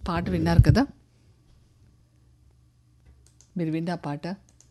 పాట విన్నారు కదా మీరు విన్న ఆ పాట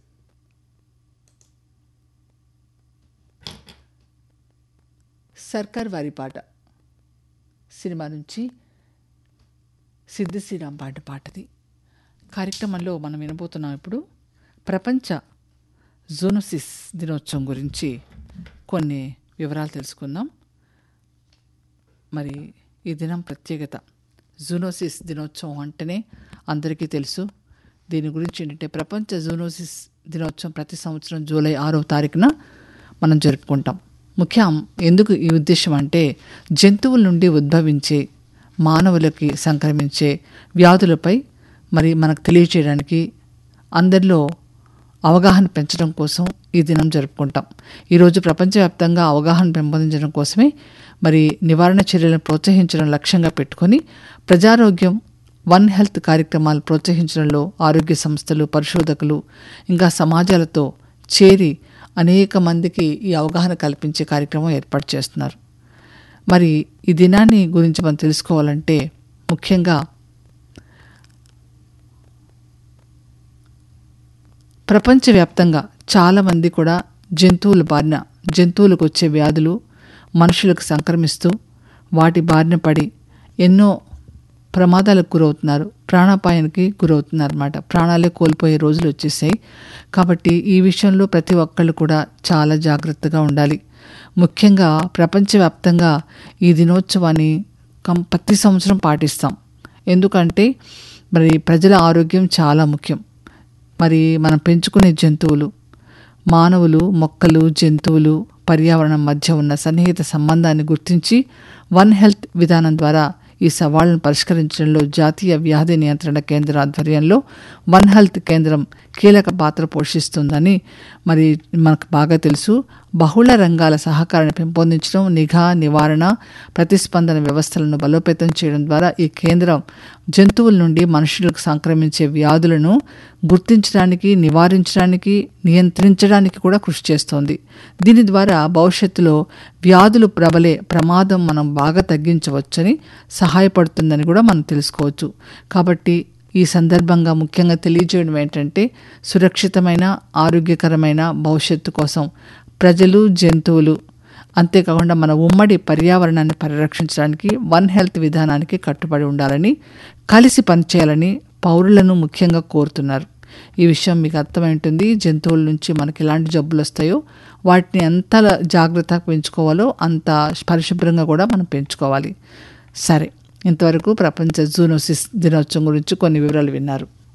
సర్కార్ వారి పాట సినిమా నుంచి సిద్ధి శ్రీరామ్ పాట పాటది కార్యక్రమంలో మనం వినబోతున్నాం ఇప్పుడు ప్రపంచ జూనోసిస్ దినోత్సవం గురించి కొన్ని వివరాలు తెలుసుకుందాం మరి ఈ దినం ప్రత్యేకత జూనోసిస్ దినోత్సవం అంటేనే అందరికీ తెలుసు దీని గురించి ఏంటంటే ప్రపంచ జూనోసిస్ దినోత్సవం ప్రతి సంవత్సరం జూలై ఆరవ తారీఖున మనం జరుపుకుంటాం ముఖ్యం ఎందుకు ఈ ఉద్దేశం అంటే జంతువుల నుండి ఉద్భవించే మానవులకి సంక్రమించే వ్యాధులపై మరి మనకు తెలియచేయడానికి అందరిలో అవగాహన పెంచడం కోసం ఈ దినం జరుపుకుంటాం ఈరోజు ప్రపంచవ్యాప్తంగా అవగాహన పెంపొందించడం కోసమే మరి నివారణ చర్యలను ప్రోత్సహించడం లక్ష్యంగా పెట్టుకొని ప్రజారోగ్యం వన్ హెల్త్ కార్యక్రమాలు ప్రోత్సహించడంలో ఆరోగ్య సంస్థలు పరిశోధకులు ఇంకా సమాజాలతో చేరి అనేక మందికి ఈ అవగాహన కల్పించే కార్యక్రమం ఏర్పాటు చేస్తున్నారు మరి ఈ దినాన్ని గురించి మనం తెలుసుకోవాలంటే ముఖ్యంగా ప్రపంచవ్యాప్తంగా చాలామంది కూడా జంతువుల బారిన జంతువులకు వచ్చే వ్యాధులు మనుషులకు సంక్రమిస్తూ వాటి బారిన పడి ఎన్నో ప్రమాదాలకు గురవుతున్నారు ప్రాణాపాయానికి గురవుతున్నారు అనమాట ప్రాణాలే కోల్పోయే రోజులు వచ్చేసాయి కాబట్టి ఈ విషయంలో ప్రతి ఒక్కళ్ళు కూడా చాలా జాగ్రత్తగా ఉండాలి ముఖ్యంగా ప్రపంచవ్యాప్తంగా ఈ దినోత్సవాన్ని కం ప్రతి సంవత్సరం పాటిస్తాం ఎందుకంటే మరి ప్రజల ఆరోగ్యం చాలా ముఖ్యం మరి మనం పెంచుకునే జంతువులు మానవులు మొక్కలు జంతువులు పర్యావరణం మధ్య ఉన్న సన్నిహిత సంబంధాన్ని గుర్తించి వన్ హెల్త్ విధానం ద్వారా ఈ సవాళ్లను పరిష్కరించడంలో జాతీయ వ్యాధి నియంత్రణ కేంద్ర ఆధ్వర్యంలో వన్ హెల్త్ కేంద్రం కీలక పాత్ర పోషిస్తుందని మరి మనకు బాగా తెలుసు బహుళ రంగాల సహకారాన్ని పెంపొందించడం నిఘా నివారణ ప్రతిస్పందన వ్యవస్థలను బలోపేతం చేయడం ద్వారా ఈ కేంద్రం జంతువుల నుండి మనుషులకు సంక్రమించే వ్యాధులను గుర్తించడానికి నివారించడానికి నియంత్రించడానికి కూడా కృషి చేస్తోంది దీని ద్వారా భవిష్యత్తులో వ్యాధులు ప్రబలే ప్రమాదం మనం బాగా తగ్గించవచ్చని సహాయపడుతుందని కూడా మనం తెలుసుకోవచ్చు కాబట్టి ఈ సందర్భంగా ముఖ్యంగా తెలియజేయడం ఏంటంటే సురక్షితమైన ఆరోగ్యకరమైన భవిష్యత్తు కోసం ప్రజలు జంతువులు అంతేకాకుండా మన ఉమ్మడి పర్యావరణాన్ని పరిరక్షించడానికి వన్ హెల్త్ విధానానికి కట్టుబడి ఉండాలని కలిసి పనిచేయాలని పౌరులను ముఖ్యంగా కోరుతున్నారు ఈ విషయం మీకు అర్థమై ఉంటుంది జంతువుల నుంచి మనకి ఎలాంటి జబ్బులు వస్తాయో వాటిని ఎంత జాగ్రత్తగా పెంచుకోవాలో అంత పరిశుభ్రంగా కూడా మనం పెంచుకోవాలి సరే ఇంతవరకు ప్రపంచ జూనోసిస్ దినోత్సవం గురించి కొన్ని వివరాలు విన్నారు